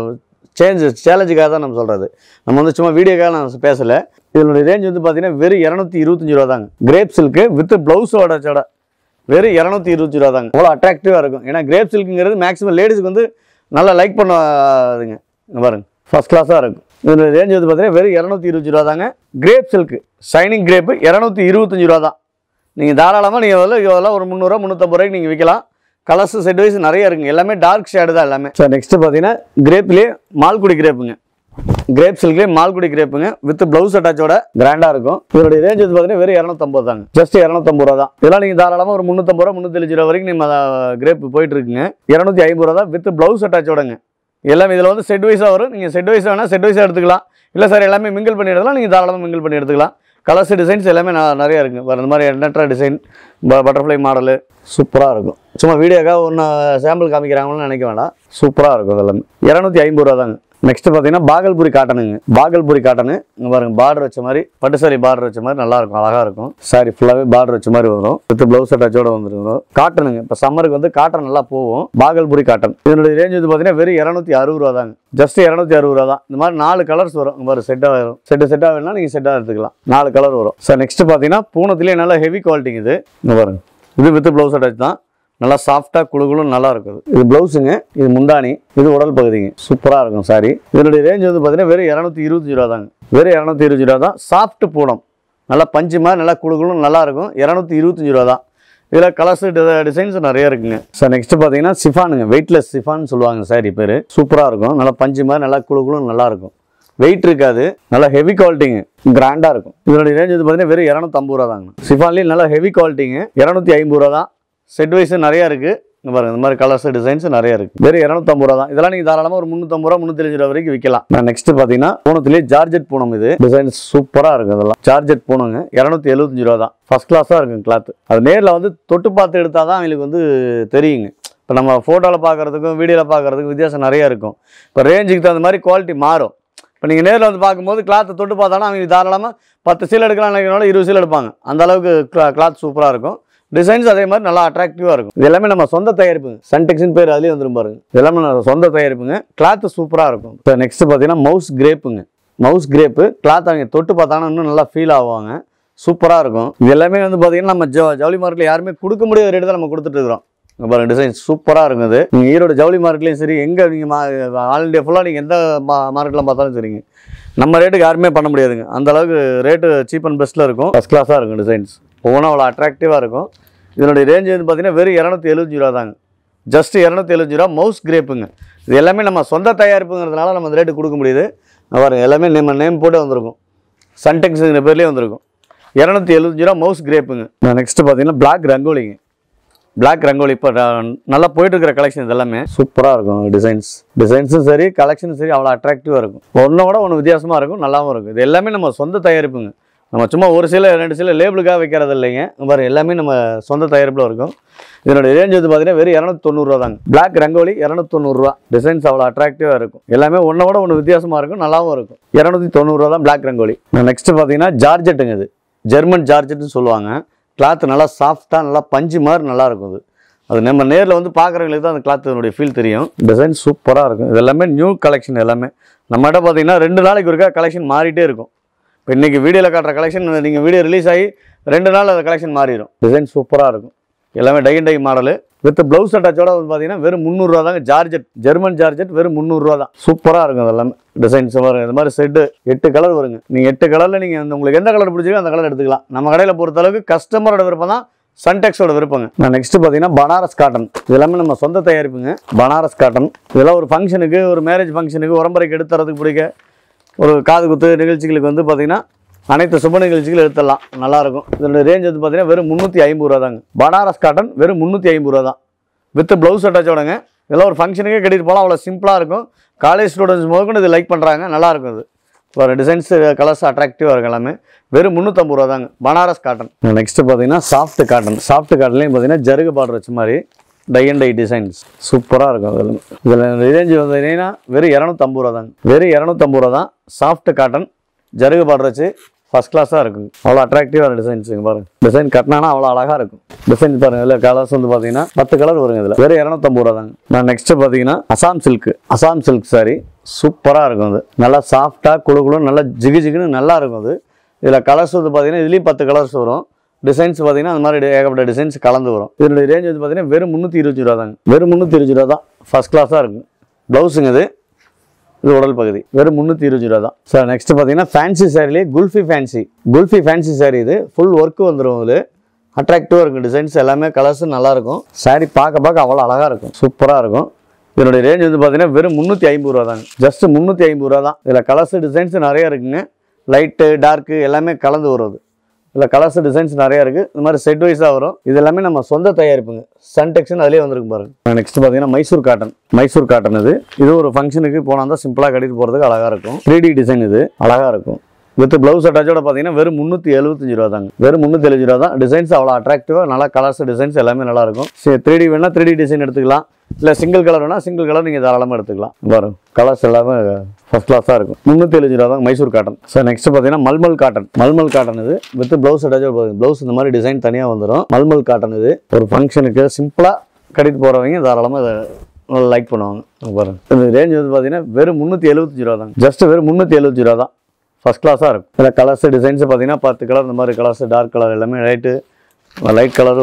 Speaker 1: சேஞ்ச் சேலஞ்சுக்காக தான் நம்ம சொல்கிறது நம்ம வந்து சும்மா வீடியோக்காக நான் பேசலை இதனுடைய ரேஞ்ச் வந்து பார்த்தீங்கன்னா வெறும் இரநூத்தி இருபத்தஞ்சி ரூபா தாங்க கிரேப் சில்க்கு வித் ப்ளவுஸோட சோட வெறும் இரநூத்தி இருபத்தி ரூபா தாங்க அவ்வளோ அட்ராக்டிவாக இருக்கும் ஏன்னா கிரேப் சில்க்குங்கிறது மேக்ஸிமம் லேடிஸ்க்கு வந்து நல்லா லைக் பண்ணுவாதுங்க இங்க பாருங்க ஃபர்ஸ்ட் கிளாஸாக இருக்கும் இதோட ரேஞ்ச் வந்து பார்த்தீங்கன்னா வெறும் இரநூத்தி இருபத்தி ரூபா தாங்க கிரேப் சில்க்கு ஷைனிங் கிரேப்பு இரநூத்தி இருபத்தஞ்சி ரூபா தான் நீங்கள் தாராளமாக நீங்கள் வந்து இதெல்லாம் ஒரு முந்நூறுரூவா முந்நூற்றம்பது ரூபாய்க்கு நீங்கள் விற்கலாம் கலர்ஸ் செட் வைஸ் நிறைய இருக்குங்க எல்லாமே டார்க் ஷேடு தான் எல்லாமே சார் நெக்ஸ்ட் பார்த்தீங்கன்னா கிரேப்லேயே மால்குடி கிரேப்புங்க கிரேப் சில்க்லேயே மால்குடி கிரேப்புங்க வித் ப்ளவுஸ் அட்டாச்சோட கிராண்டாக இருக்கும் இதோட ரேஞ்ச் வந்து பார்த்தீங்கன்னா வெறும் இரநூத்தம்பது தாங்க ஜஸ்ட் இரநூத்தம்பது ரூபா தான் இதெல்லாம் நீங்கள் தாராளமாக ஒரு முந்நூற்றம்பது ரூபா முந்நூற்றி ரூபா வரைக்கும் நம்ம கிரேப் போயிட்டு இருக்குங்க இரநூத்தி ஐம்பது ரூபா தான் வித் ப்ளவுஸ் அட்டாச்சோடங்க எல்லாமே இதில் வந்து செட் வைஸாக வரும் நீங்கள் செட் வைஸ் வேணால் செட் வைஸாக எடுத்துக்கலாம் இல்லை சார் எல்லாமே மிங்கிள் பண்ணி எடுக்கலாம் நீங்கள் தாராளமாக மிங்கிள் பண்ணி எடுத்துக்கலாம் கலர்ஸ் டிசைன்ஸ் எல்லாமே ந- நிறைய இருக்குங்க வேறு இந்த மாதிரி எண்ணற்ற டிசைன் பட்டர்ஃப்ளை மாடலு சூப்பராக இருக்கும் சும்மா வீடியோக்காக ஒன்று சாம்பிள் காமிக்கிறாங்கன்னு நினைக்க வேண்டாம் சூப்பராக இருக்கும் இதெல்லாமே இரநூத்தி ஐம்பது ரூபா தாங்க நெக்ஸ்ட் பார்த்தீங்கன்னா பாகல்புரி காட்டனுங்க பாகல்புரி காட்டனு இங்கே பாருங்க பார்டர் வச்ச மாதிரி பட்டு சாரி பார்டர் வச்ச மாதிரி நல்லா இருக்கும் அழகாக இருக்கும் சாரி ஃபுல்லாகவே பார்டர் வச்ச மாதிரி வரும் வித் ப்ளவுஸ் அட்டாச்சோட வந்துருக்கும் காட்டனுங்க இப்போ சம்மருக்கு வந்து காட்டன் நல்லா போகும் பாகல்புரி காட்டன் இதனுடைய ரேஞ்ச் வந்து பார்த்தீங்கன்னா வெறும் இரநூத்தி அறுபது ரூபா தாங்க ஜஸ்ட் இரநூத்தி அறுபது ரூபா தான் இந்த மாதிரி நாலு கலர்ஸ் வரும் இந்த மாதிரி செட்டாக வரும் செட்டு செட்டாக வேணா நீங்கள் செட்டாக எடுத்துக்கலாம் நாலு கலர் வரும் சார் நெக்ஸ்ட் பார்த்தீங்கன்னா பூனத்துலேயே நல்ல ஹெவி குவாலிட்டிங்க இது இங்கே பாருங்க இது வித் ப்ளவுஸ் அட்டாச் தான் நல்லா சாஃப்டாக குழுகுலும் நல்லா இருக்குது இது ப்ளவுஸுங்க இது முந்தானி இது உடல் பகுதிங்க சூப்பராக இருக்கும் சாரி இதனுடைய ரேஞ்ச் வந்து பார்த்தீங்கன்னா வெறும் இரநூத்தி இருபத்தஞ்சு ரூபா தாங்க வெறும் இரநூத்தி இருபத்தஞ்சு ரூபா தான் சாஃப்ட் பூனம் நல்லா பஞ்சு மாதிரி நல்லா குழுகுலும் நல்லா இருக்கும் இரநூத்தி இருபத்தஞ்சு ரூபா தான் இதில் கலர்ஸ் டிசைன்ஸ் நிறைய இருக்குங்க சார் நெக்ஸ்ட் பார்த்தீங்கன்னா சிஃபானுங்க வெயிட்லெஸ் சிஃபான் சொல்லுவாங்க சாரி பேர் சூப்பராக இருக்கும் நல்லா பஞ்சு மாதிரி நல்லா குழுகுலும் நல்லா இருக்கும் வெயிட் இருக்காது நல்லா ஹெவி குவாலிட்டிங்க கிராண்டாக இருக்கும் இதனுடைய ரேஞ்ச் வந்து பார்த்தீங்கன்னா வெறும் இரநூத்தம்பது ரூபா தாங்க சிஃபான்லேயும் நல்லா ஹெவி குவாலிட்டிங்க இரநூத்தி ஐம்பது ரூபா தான் செட் வைஸ் நிறையா இருக்குது இங்க பாருங்க இந்த மாதிரி கலர்ஸ் டிசைன்ஸ் நிறைய இருக்கு வெறும் இரநூத்தம்பது ரூபா தான் இதெல்லாம் நீங்கள் தாராளமாக ஒரு முந்நூற்றம்பது ரூபா முந்நூற்றி ரூபா வரைக்கும் விற்கலாம் நான் நெக்ஸ்ட் பார்த்தீங்கன்னா பூனத்துலேயே ஜார்ஜெட் பூனம் இது டிசைன் சூப்பராக இருக்கும் இதெல்லாம் ஜார்ஜெட் பூனங்க இரநூத்தி எழுபத்தஞ்சு ரூபா தான் ஃபர்ஸ்ட் கிளாஸாக இருக்கும் கிளாத் அது நேரில் வந்து தொட்டு பார்த்து எடுத்தால் தான் அவங்களுக்கு வந்து தெரியுங்க இப்போ நம்ம ஃபோட்டோவில் பார்க்குறதுக்கும் வீடியோவில் பார்க்குறதுக்கும் வித்தியாசம் நிறைய இருக்கும் இப்போ ரேஞ்சுக்கு தகுந்த மாதிரி குவாலிட்டி மாறும் இப்போ நீங்கள் நேரில் வந்து பார்க்கும்போது கிளாத்தை தொட்டு பார்த்தாலும் அவங்க தாராளமாக பத்து சீல் எடுக்கலாம் நினைக்கிறனால இருபது சீல் எடுப்பாங்க அந்த அளவுக்கு கிளாத் சூப்பராக இருக்கும் டிசைன்ஸ் அதே மாதிரி நல்லா அட்ராக்டிவாக இருக்கும் இது எல்லாமே நம்ம சொந்த தயாரிப்புங்க சன்டெக்ஸ்னு பேர் அதுலேயே வந்துரும் பாருங்க இது எல்லாமே நம்ம சொந்த தயாரிப்புங்க கிளாத் சூப்பராக இருக்கும் இப்போ நெக்ஸ்ட் பார்த்தீங்கன்னா மவுஸ் கிரேப்புங்க மவுஸ் கிரேப்பு கிளாத் அவங்க தொட்டு பார்த்தாங்கன்னா இன்னும் நல்லா ஃபீல் ஆவாங்க சூப்பராக இருக்கும் இது எல்லாமே வந்து பார்த்தீங்கன்னா நம்ம ஜ ஜவுளி மார்க்கெட்டில் யாருமே கொடுக்க முடியாத ரேட்டு தான் நம்ம கொடுத்துட்டு இருக்கிறோம் இங்க பாருங்க டிசைன் சூப்பராக இருக்கும் இது நீங்கள் ஈரோடு ஜவுளி மார்க்கெட்லேயும் சரி எங்கே நீங்கள் மா ஆல் இண்டியா ஃபுல்லாக நீங்கள் எந்த மா மார்க்கெட்டில் பார்த்தாலும் சரிங்க நம்ம ரேட்டுக்கு யாருமே பண்ண முடியாதுங்க அந்த அளவுக்கு ரேட்டு சீப் அண்ட் பெஸ்ட்டில் இருக்கும் ஃபஸ்ட் கிளாஸாக இருக்கும் டிசைன்ஸ் ஒவ்வொன்றும் அவ்வளோ அட்ராக்டிவாக இருக்கும் இதனுடைய ரேஞ்ச் வந்து பார்த்தீங்கன்னா வெறும் இரநூத்தி எழுபத்தஞ்சு ரூபா தாங்க ஜஸ்ட் இரநூத்தி எழுபத்தஞ்சு ரூபா மவுஸ் கிரேப்புங்க இது எல்லாமே நம்ம சொந்த தயாரிப்புங்கிறதுனால நம்ம அந்த ரேட்டு கொடுக்க முடியுது இங்க பாருங்க எல்லாமே நம்ம நேம் போட்டு வந்திருக்கும் சன்டெக்ஸுங்கிற பேர்லேயே வந்திருக்கும் இரநூத்தி எழுபத்தஞ்சு ரூபா மவுஸ் கிரேப்புங்க நான் நெக்ஸ்ட் பார்த்தீங்கன்னா பிளாக் ரங்கோலிங்க பிளாக் ரங்கோலி இப்போ நல்லா போயிட்டு இருக்கிற கலெக்ஷன் இது எல்லாமே சூப்பராக இருக்கும் டிசைன்ஸ் டிசைன்ஸும் சரி கலெக்ஷனும் சரி அவ்வளோ அட்ராக்டிவாக இருக்கும் ஒன்றை விட ஒன்று வித்தியாசமாக இருக்கும் நல்லாவும் இருக்கும் இது எல்லாமே நம்ம சொந்த தயாரிப்புங்க நம்ம சும்மா ஒரு சில ரெண்டு சில லேபிளுக்காக வைக்கிறது இல்லைங்க இங்க பாருங்க எல்லாமே நம்ம சொந்த தயாரிப்பில் இருக்கும் இதனுடைய ரேஞ்ச் வந்து பார்த்தீங்கன்னா வெறும் இரநூத்தி தொண்ணூறுரூவா தாங்க பிளாக் ரங்கோலி இரநூத்தி தொண்ணூறுரூவா டிசைன்ஸ் அவ்வளோ அட்ராக்டிவாக இருக்கும் எல்லாமே ஒன்றை விட ஒன்று வித்தியாசமாக இருக்கும் நல்லாவும் இருக்கும் இரநூத்தி தொண்ணூறுரூவா தான் பிளாக் ரங்கோலி நெக்ஸ்ட் பார்த்தீங்கன்னா ஜார்ஜெட்டுங்க இது ஜெர்மன் ஜார்ஜெட்னு சொல்லுவாங்க கிளாத் நல்லா சாஃப்டாக நல்லா பஞ்சு மாதிரி நல்லா இருக்கும் அது அது நம்ம நேரில் வந்து பார்க்குறவங்களுக்கு தான் அந்த கிளாத்தினுடைய ஃபீல் தெரியும் டிசைன் சூப்பராக இருக்கும் இது எல்லாமே நியூ கலெக்ஷன் எல்லாமே நம்மகிட்ட பார்த்தீங்கன்னா ரெண்டு நாளைக்கு ஒருக்கா கலெக்ஷன் மாறிட்டே இருக்கும் இப்போ இன்றைக்கி வீடியோவில் காட்டுற கலெக்ஷன் நீங்கள் வீடியோ ரிலீஸ் ஆகி ரெண்டு நாள் அந்த கலெக்ஷன் மாறிடும் டிசைன் சூப்பராக இருக்கும் எல்லாமே tie and tie model with blouse அட்டாச்சோட வந்து பார்த்தீங்கன்னா வெறும் முந்நூறுரூவா தாங்க ஜார்ஜெட் ஜெர்மன் ஜார்ஜெட் வெறும் முந்நூறுரூவா தான் சூப்பராக இருக்கும் அதெல்லாமே டிசைன்ஸ் வரும் இந்த மாதிரி செட்டு எட்டு கலர் வருங்க நீங்கள் எட்டு கலரில் நீங்கள் அந்த உங்களுக்கு எந்த கலர் பிடிச்சிருக்கோ அந்த கலர் எடுத்துக்கலாம் நம்ம கடையில் பொறுத்தளவுக்கு கஸ்டமரோட விருப்பம் தான் சன்டெக்ஸோட விருப்பங்க நான் நெக்ஸ்ட் பார்த்தீங்கன்னா பனாரஸ் காட்டன் இது எல்லாமே நம்ம சொந்த தயாரிப்புங்க பனாரஸ் காட்டன் இதெல்லாம் ஒரு ஃபங்க்ஷனுக்கு ஒரு மேரேஜ் ஃபங்க்ஷனுக்கு உரம்பரைக்கு எடுத்து தரதுக்கு பிடிக்க ஒரு காது குத்து நிகழ்ச்சிகளுக்கு வந்து பார்த்தீங்கன்னா அனைத்து சுப நிகழ்ச்சிகளும் எடுத்துடலாம் நல்லாயிருக்கும் இதனுடைய ரேஞ்ச் வந்து பார்த்தீங்கன்னா வெறும் முந்நூற்றி ஐம்பது ரூபா தாங்க பனாரஸ் காட்டன் வெறும் முந்நூற்றி ஐம்பது ரூபா தான் வித் ப்ளவுஸ் அட்டாச்சோடங்க இதெல்லாம் ஒரு ஃபங்க்ஷனுக்கே கட்டிட்டு போகலாம் அவ்வளோ சிம்பிளாக இருக்கும் காலேஜ் ஸ்டூடெண்ட்ஸ் முதற்கொண்டு இது லைக் பண்ணுறாங்க நல்லாயிருக்கும் இது ஒரு டிசைன்ஸ் கலர்ஸ் அட்ராக்டிவாக இருக்கும் எல்லாமே வெறும் முந்நூற்றம்பது ரூபா தாங்க பனாரஸ் காட்டன் நெக்ஸ்ட் பார்த்தீங்கன்னா சாஃப்ட் காட்டன் சாஃப்ட் காட்டன்லேயும் பார்த்தீங்கன்னா ஜருகு பார்டர் வச்ச மாதிரி டை அண்ட் டை டிசைன்ஸ் சூப்பராக இருக்கும் அதில் இதில் ரேஞ்சு பார்த்தீங்கன்னா வெறும் இரநூத்தம்பது ரூபா தாங்க வெறும் இரநூத்தம்பது ரூபா தான் சாஃப்ட் காட்டன் ஜருகு பார்டர் வச்சு ஃபஸ்ட் கிளாஸாக இருக்கும் அவ்வளோ அட்ராக்டிவான டிசைன்ஸ் இங்கே பாருங்க டிசைன் கட்டினானா அவ்வளோ அழகாக இருக்கும் டிசைன் பாருங்க இதில் கலர்ஸ் வந்து பார்த்தீங்கன்னா பத்து கலர் வருங்க இதில் வெறும் இரநூத்தம்பது ரூபா தாங்க நான் நெக்ஸ்ட் பார்த்தீங்கன்னா அசாம் சில்க் அசாம் சில்க் சாரி சூப்பராக இருக்கும் அது நல்லா சாஃப்டாக குழு குழுன்னு நல்லா ஜிகு ஜிகுன்னு நல்லா இருக்கும் அது இதில் கலர்ஸ் வந்து பார்த்தீங்கன்னா இதுலேயும் பத்து கலர்ஸ் வரும் டிசைன்ஸ் பார்த்தீங்கன்னா அந்த மாதிரி ஏகப்பட்ட டிசைன்ஸ் கலந்து வரும் இதனுடைய ரேஞ்ச் வந்து பார்த்தீங்கன்னா வெறும் முந்நூற்றி இருபது ரூபா தாங்க வெறும் முந்நூற்றி இருபது ரூபா தான் ஃபஸ்ட் கிளாஸாக இருக்கும் ப்ளவுஸுங்க இது இது உடல் பகுதி வெறும் முந்நூற்றி இருபது ரூபா தான் சார் நெக்ஸ்ட் பார்த்தீங்கன்னா ஃபேன்சி சாரிலே குல்ஃபி ஃபேன்சி குல்ஃபி ஃபேன்சி சாரி இது ஃபுல் ஒர்க் வந்துடும் இது அட்ராக்டிவாக இருக்கும் டிசைன்ஸ் எல்லாமே கலர்ஸும் நல்லாயிருக்கும் சாரி பார்க்க பார்க்க அவ்வளோ அழகாக இருக்கும் சூப்பராக இருக்கும் இதனுடைய ரேஞ்ச் வந்து பார்த்தீங்கன்னா வெறும் முந்நூற்றி ஐம்பது ரூபா தாங்க ஜஸ்ட் முந்நூற்றி ஐம்பது ரூபா தான் இதில் கலர்ஸ் டிசைன்ஸ் நிறைய இருக்குங்க லைட்டு டார்க்கு எல்லாமே கலந்து வரும் இதில் கலர்ஸ் டிசைன்ஸ் நிறைய இருக்குது இந்த மாதிரி செட் வைஸாக வரும் இது எல்லாமே நம்ம சொந்த தயாரிப்புங்க சன்டெக்ஷன் அதிலே வந்திருக்கும் பாருங்க நெக்ஸ்ட் பார்த்தீங்கன்னா மைசூர் காட்டன் மைசூர் காட்டன் இது இது ஒரு ஃபங்க்ஷனுக்கு போனால் தான் சிம்பிளாக கட்டிட்டு போகிறதுக்கு அழகாக இருக்கும் த்ரீ டி டிசைன் இது அழகாக இருக்கும் வித் ப்ளவுஸ் அட்டாச்சோட பார்த்தீங்கன்னா வெறும் முந்நூற்றி எழுபத்தஞ்சு ரூபா தாங்க வெறும் முந்நூற்றி எழுபது ரூபா தான் டிசைன்ஸ் அவ்வளோ அட்ராக்டிவாக நல்லா கலர்ஸ் டிசைன்ஸ் எல்லாமே நல்லா இருக்கும் சரி த்ரீ டி வேணால் த்ரீ டி டிசைன் எடுத்துக்கலாம் இல்லை சிங்கிள் கலர் வேணால் சிங்கிள் கலர் நீங்கள் தாராளமாக எடுத்துக்கலாம் வரும் கலர்ஸ் எல்லாமே ஃபஸ்ட் கிளாஸாக இருக்கும் முந்நூற்றி எழுபது ரூபா தான் மைசூர் காட்டன் சார் நெக்ஸ்ட் பார்த்தீங்கன்னா மல்மல் காட்டன் மல்மல் காட்டன் இது வித் ப்ளவுஸ் அட்டாச்சோட ப்ளவுஸ் இந்த மாதிரி டிசைன் தனியாக வந்துடும் மல்மல் காட்டன் இது ஒரு ஃபங்க்ஷனுக்கு சிம்பிளாக கட்டிட்டு போகிறவங்க தாராளமாக இதை லைக் பண்ணுவாங்க இங்க பாருங்க இந்த ரேஞ்ச் வந்து பார்த்தீங்கன்னா வெறும் முந்நூற்றி எழுபத்தஞ்சு ரூபா தான் ஜஸ்ட் வெறும் முந்நூற்றி எழுபத்தஞ்சு ரூபா தான் ஃபஸ்ட் கிளாஸாக இருக்கும் இதில் கலர்ஸ் டிசைன்ஸ் பார்த்தீங்கன்னா பத்து கலர் இந்த மாதிரி கலர்ஸ் டார்க் கலர் எல்லாமே லைட்டு லைட் கலரும் வரும்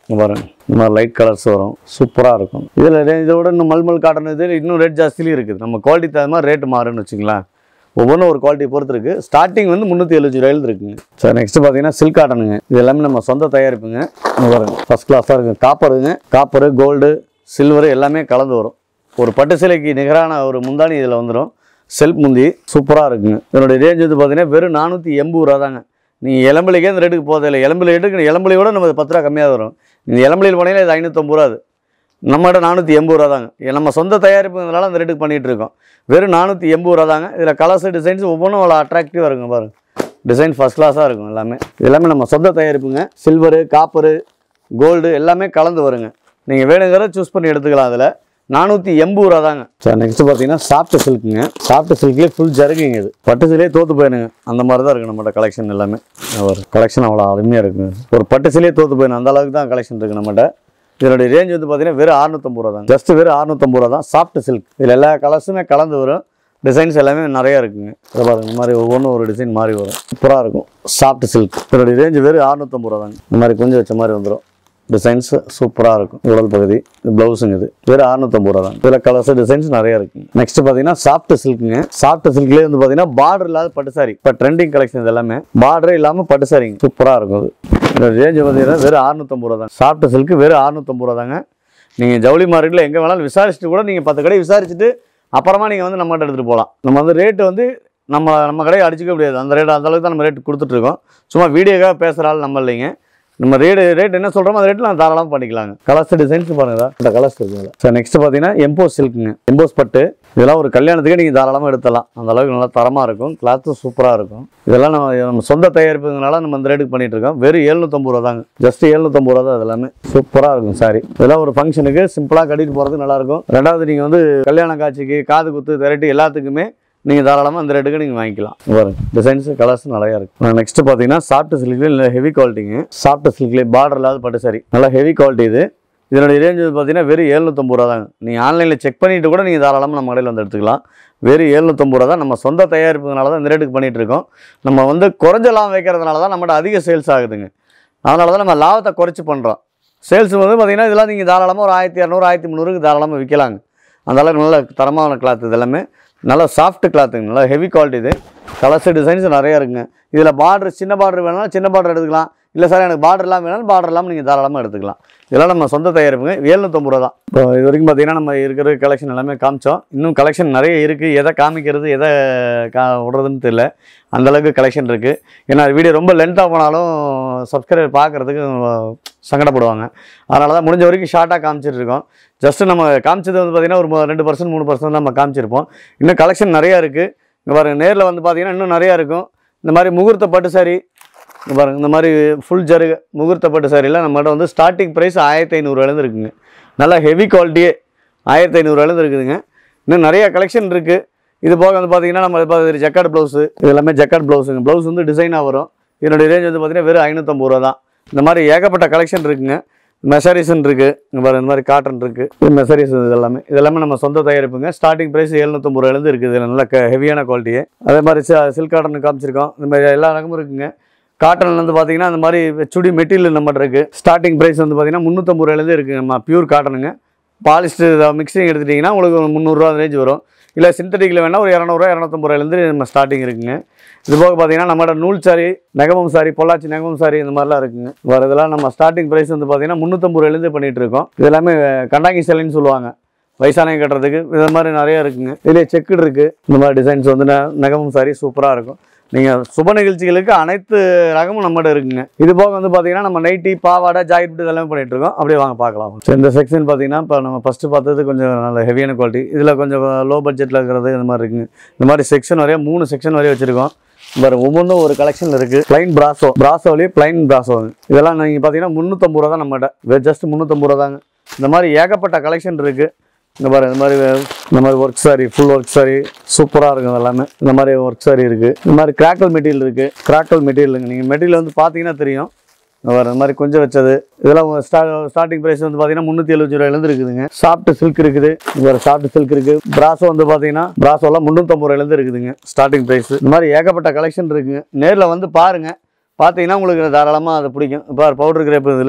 Speaker 1: இங்க பாருங்க இந்த மாதிரி லைட் கலர்ஸ் வரும் சூப்பராக இருக்கும் இதில் இதோட இன்னும் மல்மல் காட்டன் இது இன்னும் ரேட் ஜாஸ்திலையும் இருக்குது நம்ம குவாலிட்டி தகுந்த மாதிரி ரேட்டு மாறுன்னு வச்சுங்களேன் ஒவ்வொன்றும் ஒரு குவாலிட்டி பொறுத்து இருக்குது ஸ்டார்டிங் வந்து முந்நூற்றி எழுபது ரூபாயில் இருக்குங்க சார் நெக்ஸ்ட் பார்த்தீங்கன்னா சில்க் காட்டனுங்க இது எல்லாமே நம்ம சொந்த தயாரிப்புங்க இங்க பாருங்க ஃபஸ்ட் கிளாஸாக இருக்குது காப்பருங்க காப்பரு கோல்டு சில்வர் எல்லாமே கலந்து வரும் ஒரு பட்டு சிலைக்கு நிகரான ஒரு முந்தானி இதில் வந்துடும் செல்ஃப் முந்தி சூப்பராக இருக்குங்க இதனுடைய ரேஞ்ச் வந்து பார்த்தீங்கன்னா வெறும் நானூற்றி எண்பது ரூபா தாங்க நீங்கள் இளம்பிளைக்கே இந்த ரேட்டுக்கு போதில்லை இளம்பிளை ரேட்டுக்கு இளம்பிளையோட நம்ம பத்து ரூபா கம்மியாக வரும் நீங்கள் இளம்பிளையில் போனீங்கன்னா இது ஐநூற்றம்பது ரூபா அது நம்மகிட்ட நானூற்றி எண்பது ரூபா தாங்க இது நம்ம சொந்த தயாரிப்புனால அந்த ரேட்டுக்கு பண்ணிகிட்டு இருக்கோம் வெறும் நானூற்றி எண்பது ரூபா தாங்க இதில் கலர்ஸ் டிசைன்ஸ் ஒவ்வொன்றும் அவ்வளோ அட்ராக்டிவாக இருக்குங்க பாருங்க டிசைன் ஃபஸ்ட் கிளாஸாக இருக்கும் எல்லாமே இது எல்லாமே நம்ம சொந்த தயாரிப்புங்க சில்வரு காப்பரு கோல்டு எல்லாமே கலந்து வருங்க நீங்கள் வேணுங்கிறத சூஸ் பண்ணி எடுத்துக்கலாம் அதில் நானூற்றி எண்பது ரூபா தாங்க சார் நெக்ஸ்ட் பார்த்தீங்கன்னா சாஃப்ட் சில்க்குங்க சாஃப்ட் சில்க்லேயே ஃபுல் ஜருகுங்க இது பட்டு சிலையே தோற்று போயிருங்க அந்த மாதிரி தான் இருக்குது நம்மகிட்ட கலெக்ஷன் எல்லாமே ஒரு கலெக்ஷன் அவ்வளோ அருமையாக இருக்குங்க ஒரு பட்டு சிலையே தோற்று போயிடும் அந்த அளவுக்கு தான் கலெக்ஷன் இருக்குது நம்மகிட்ட இதனுடைய ரேஞ்ச் வந்து பார்த்தீங்கன்னா வெறும் அறுநூத்தம்பது ரூபா தான் ஜஸ்ட் வெறும் அறுநூத்தம்பது ரூபா தான் சாஃப்ட் சில்க் இதில் எல்லா கலர்ஸுமே கலந்து வரும் டிசைன்ஸ் எல்லாமே நிறையா இருக்குங்க இதை பாருங்க இந்த மாதிரி ஒவ்வொன்றும் ஒரு டிசைன் மாறி வரும் சூப்பராக இருக்கும் சாஃப்ட் சில்க் இதனுடைய ரேஞ்ச் வெறும் அறுநூத்தம்பது ரூபா தாங்க இந்த மாதிரி கொஞ்சம் வச்ச மாதிரி வந்துடும் டிசைன்ஸ் சூப்பராக இருக்கும் உடல் பகுதி இது ப்ளவுஸுங்க இது வெறும் அறுநூத்தம்பது ரூபா தான் இதில் கலர்ஸ் டிசைன்ஸ் நிறைய இருக்குங்க நெக்ஸ்ட் பார்த்தீங்கன்னா சாஃப்ட் சில்க்குங்க சாஃப்ட் சில்க்லேயே வந்து பார்த்தீங்கன்னா பார்டர் இல்லாத பட்டு சாரி இப்போ ட்ரெண்டிங் கலெக்ஷன் இது எல்லாமே பார்டரே இல்லாமல் பட்டு சாரிங்க சூப்பராக இருக்கும் அது இந்த ரேஞ்ச் பார்த்தீங்கன்னா வெறும் அறுநூத்தம்பது ரூபா தான் சாஃப்ட் சில்க்கு வெறும் அறுநூத்தம்பது ரூபா தாங்க நீங்கள் ஜவுளி மார்க்கெட்டில் எங்கே வேணாலும் விசாரிச்சுட்டு கூட நீங்கள் பத்து கடை விசாரிச்சுட்டு அப்புறமா நீங்கள் வந்து நம்மகிட்ட எடுத்துகிட்டு போகலாம் நம்ம வந்து ரேட்டு வந்து நம்ம நம்ம கடையை அடிச்சிக்க முடியாது அந்த ரேட் அந்த அளவுக்கு தான் நம்ம ரேட் கொடுத்துட்ருக்கோம் சும்மா வீடியோக்காக பேசுகிற ஆள் நம்ம இல்லைங்க நம்ம ரேடு ரேட் என்ன சொல்கிறோமோ அந்த ரேட்டில் நான் தாராளமாக பண்ணிக்கலாங்க கலர்ஸ் டிசைன்ஸ் பாருங்க இந்த கலர்ஸ் இருக்குங்க சார் நெக்ஸ்ட் பார்த்தீங்கன்னா எம்போஸ் சில்க்குங்க எம்போஸ் பட்டு இதெல்லாம் ஒரு கல்யாணத்துக்கே நீங்கள் தாராளமாக எடுத்துடலாம் அந்த அளவுக்கு நல்லா தரமாக இருக்கும் கிளாத்தும் சூப்பராக இருக்கும் இதெல்லாம் நம்ம நம்ம சொந்த தயாரிப்புங்கனால நம்ம இந்த ரேட்டுக்கு பண்ணிட்டு இருக்கோம் வெறும் எழுநூத்தம்பது ரூபா தாங்க ஜஸ்ட் எழுநூத்தம்பது ரூபா தான் இது எல்லாமே சூப்பராக இருக்கும் சாரி இதெல்லாம் ஒரு ஃபங்க்ஷனுக்கு சிம்பிளாக கட்டிட்டு போகிறதுக்கு நல்லாயிருக்கும் ரெண்டாவது நீங்கள் வந்து கல்யாண காட்சிக்கு காது குத்து திரட்டி எல்லாத்துக்குமே நீங்கள் தாராளமாக அந்த ரேட்டுக்கு நீங்கள் வாங்கிக்கலாம் வரும் டிசைன்ஸ் கலர்ஸ் நிறையா இருக்கு நெக்ஸ்ட் பார்த்தீங்கன்னா சாஃப்ட் சில்க்லேயே நல்ல ஹெவி குவாலிட்டிங்க சாஃப்ட் சில்க்லேயே பார்டர் இல்லாத பட்டு சாரி நல்லா ஹெவி குவாலிட்டி இது இதனுடைய ரேஞ்ச் வந்து பார்த்தீங்கன்னா வெறும் எழுநூத்தம்பது ரூபா தாங்க நீங்கள் ஆன்லைனில் செக் பண்ணிட்டு கூட நீங்கள் தாராளமாக நம்ம கடையில் வந்து எடுத்துக்கலாம் வெறும் எழுநூத்தம்பது ரூபா தான் நம்ம சொந்த தயாரிப்புனால தான் இந்த ரேட்டுக்கு பண்ணிட்டு இருக்கோம் நம்ம வந்து குறைஞ்ச லாபம் வைக்கிறதுனால தான் நம்மகிட்ட அதிக சேல்ஸ் ஆகுதுங்க அதனால தான் நம்ம லாபத்தை குறைச்சி பண்ணுறோம் சேல்ஸ் வந்து பார்த்தீங்கன்னா இதெல்லாம் நீங்கள் தாராளமாக ஒரு ஆயிரத்தி இரநூறு ஆயிரத்தி முந்நூறுக்கு தாராளமாக விற்கலாங்க அந்த அளவுக்கு நல்ல தரமான கிளாத் இது எல்லாமே நல்லா சாஃப்ட் கிளாத்துங்க நல்லா ஹெவி குவாலிட்டி இது கலர்ஸ் டிசைன்ஸ் நிறையா இருக்குங்க இதில் பார்டர் சின்ன பார்டர் வேணாலும் சின்ன பார்டர் எடுத்துக்கலாம் இல்லை சார் எனக்கு பார்டர் இல்லாமல் வேணாலும் பார்டர் இல்லாமல் நீங்கள் தாராளமாக எடுத்துக்கலாம் இதெல்லாம் நம்ம சொந்த தயாரிப்புங்க எழுநூத்தம்பது ரூபா தான் இப்போ இது வரைக்கும் பார்த்தீங்கன்னா நம்ம இருக்கிற கலெக்ஷன் எல்லாமே காமிச்சோம் இன்னும் கலெக்ஷன் நிறைய இருக்குது எதை காமிக்கிறது எதை கா விடுறதுன்னு தெரியல அந்த அளவுக்கு கலெக்ஷன் இருக்குது ஏன்னா வீடியோ ரொம்ப லென்த்தாக போனாலும் சப்ஸ்கிரைபர் பார்க்குறதுக்கு சங்கடப்படுவாங்க அதனால தான் முடிஞ்ச வரைக்கும் ஷார்ட்டாக காமிச்சிட்டு இருக்கோம் ஜஸ்ட் நம்ம காமிச்சது வந்து பார்த்திங்கன்னா ஒரு மு- ரெண்டு பர்சன்ட் மூணு பர்சன்ட் நம்ம காமிச்சிருப்போம் இன்னும் கலெக்ஷன் நிறையா இருக்குது இங்கே பாருங்க நேரில் வந்து பார்த்தீங்கன்னா இன்னும் நிறையா இருக்கும் இந்த மாதிரி முகூர்த்த பட்டு சாரி இங்க பாருங்க இந்த மாதிரி ஃபுல் ஜருக முகூர்த்த பட்டு சாரியில் நம்மகிட்ட வந்து ஸ்டார்டிங் ப்ரைஸ் ஆயிரத்தி ஐநூறுலேருந்து இருக்குங்க நல்லா ஹெவி குவாலிட்டியே ஆயிரத்தி ஐநூறுலேருந்து இருக்குதுங்க இன்னும் நிறைய கலெக்ஷன் இருக்குது இது போக வந்து பார்த்தீங்கன்னா நம்ம இப்போ ஜக்கார்ட் ப்ளவுஸு இது எல்லாமே ஜக்கார்ட் ப்ளவுஸுங்க ப்ளவுஸ் வந்து டிசைனாக வரும் இதனுடைய ரேஞ்ச் வந்து பார்த்தீங்கன்னா வெறும் ஐநூற்றம்பது ரூபா தான் இந்த மாதிரி ஏகப்பட்ட கலெக்ஷன் இருக்குங்க மெசரிசன் இருக்குது இங்கே பாருங்க இந்த மாதிரி காட்டன் இருக்குது இது மெசரிஸ் இது எல்லாமே இது எல்லாமே நம்ம சொந்த தயாரிப்புங்க ஸ்டார்டிங் ப்ரைஸ் எழுநூற்றம்பது ரூபாயிலேருந்து இருக்குது இது நல்ல ஹெவியான குவாலிட்டியே அதே மாதிரி சில்க் காட்டன் காமிச்சிருக்கோம் இந்த மாதிரி எல்லா ரகமும் இருக்குங்க காட்டன்ல வந்து பார்த்தீங்கன்னா அந்த மாதிரி சுடி மெட்டீரியல் நம்மகிட்ட இருக்குது ஸ்டார்டிங் ப்ரைஸ் வந்து பார்த்தீங்கன்னா முந்நூற்றம்பது ரூபாயிலேருந்து இருக்குது நம்ம பியூர் காட்டனுங்க பாலிஸ்டர் மிக்சிங் எடுத்துட்டிங்கன்னா உங்களுக்கு ஒரு முந்நூறுரூவா ரேஞ்ச் வரும் இல்லை சிந்தட்டிக்கில் வேணால் ஒரு இரநூறுவா இரநூத்தம்பது ரூபாயிலேருந்து நம்ம ஸ்டார்டிங் இருக்குங்க இது போக பார்த்தீங்கன்னா நம்மளோட நூல் சாரி நெகமம் சாரி பொள்ளாச்சி நெகமம் சாரி இந்த மாதிரிலாம் இருக்குங்க வர இதெல்லாம் நம்ம ஸ்டார்டிங் ப்ரைஸ் வந்து பார்த்தீங்கன்னா முந்நூற்றம்பது ரூபாயிலேருந்து பண்ணிகிட்டு இருக்கோம் இது எல்லாமே கண்டாங்கி சேலைன்னு சொல்லுவாங்க வயசானவங்க கட்டுறதுக்கு இது மாதிரி நிறைய இருக்குங்க இதுலேயே செக்குடு இருக்குது இந்த மாதிரி டிசைன்ஸ் வந்து நெ- நெகமம் சாரி சூப்பராக இருக்கும் நீங்கள் சுப நிகழ்ச்சிகளுக்கு அனைத்து ரகமும் நம்மகிட்ட இருக்குங்க இது போக வந்து பார்த்தீங்கன்னா நம்ம நைட்டி பாவாடை ஜாக்கெட் இதெல்லாம் பண்ணிட்டு இருக்கோம் அப்படியே வாங்க பார்க்கலாம் So, இந்த செக்ஷன் பார்த்தீங்கன்னா இப்போ நம்ம ஃபஸ்ட்டு பார்த்தது கொஞ்சம் நல்ல ஹெவியான குவாலிட்டி இதில் கொஞ்சம் லோ பட்ஜெட்டில் இருக்கிறது இந்த மாதிரி இருக்குங்க இந்த மாதிரி செக்ஷன் வரைய மூணு செக்ஷன் வரைய வச்சுருக்கோம் பாரு ஒவ்வொன்றும் ஒரு கலெக்ஷன் இருக்குது ப்ளைன் பிராசோ பிராசோலேயே ப்ளைன் பிராசோ இதெல்லாம் நீங்கள் பார்த்தீங்கன்னா முந்நூற்றம்பது ரூபா தான் நம்மகிட்ட ஜஸ்ட் முந்நூற்றம்பது ரூபா தாங்க இந்த மாதிரி ஏகப்பட்ட கலெக்ஷன் இருக்குது இந்த மாதிரி இந்த மாதிரி இந்த மாதிரி work sari full work sari சூப்பராக இருக்கும் எல்லாமே இந்த மாதிரி ஒர்க் சாரி இருக்குது இந்த மாதிரி கிராக்கல் மெட்டீரியல் இருக்குது கிராக்கல் மெட்டீரியலுங்க நீங்கள் மெட்டீரியல் வந்து பார்த்தீங்கன்னா தெரியும் இந்த மாதிரி இந்த மாதிரி கொஞ்சம் வச்சது இதெல்லாம் ஸ்டா ஸ்டார்டிங் ப்ரைஸ் வந்து பார்த்தீங்கன்னா முந்நூற்றி எழுபது ரூபாயிலேருந்து இருக்குதுங்க சாஃப்ட் சில்க் இருக்குது இந்த மாதிரி சாஃப்ட் சில்க் இருக்குது பிராசோ வந்து பார்த்தீங்கன்னா பிராசோலாம் முந்நூற்றம்பது ரூபாயிலேருந்து இருக்குதுங்க ஸ்டார்டிங் ப்ரைஸ் இந்த மாதிரி ஏகப்பட்ட கலெக்ஷன் இருக்குங்க நேரில் வந்து பாருங்கள் பார்த்தீங்கன்னா உங்களுக்கு தாராளமாக அது பிடிக்கும் இப்போ பவுடர் கிரேப் இதில்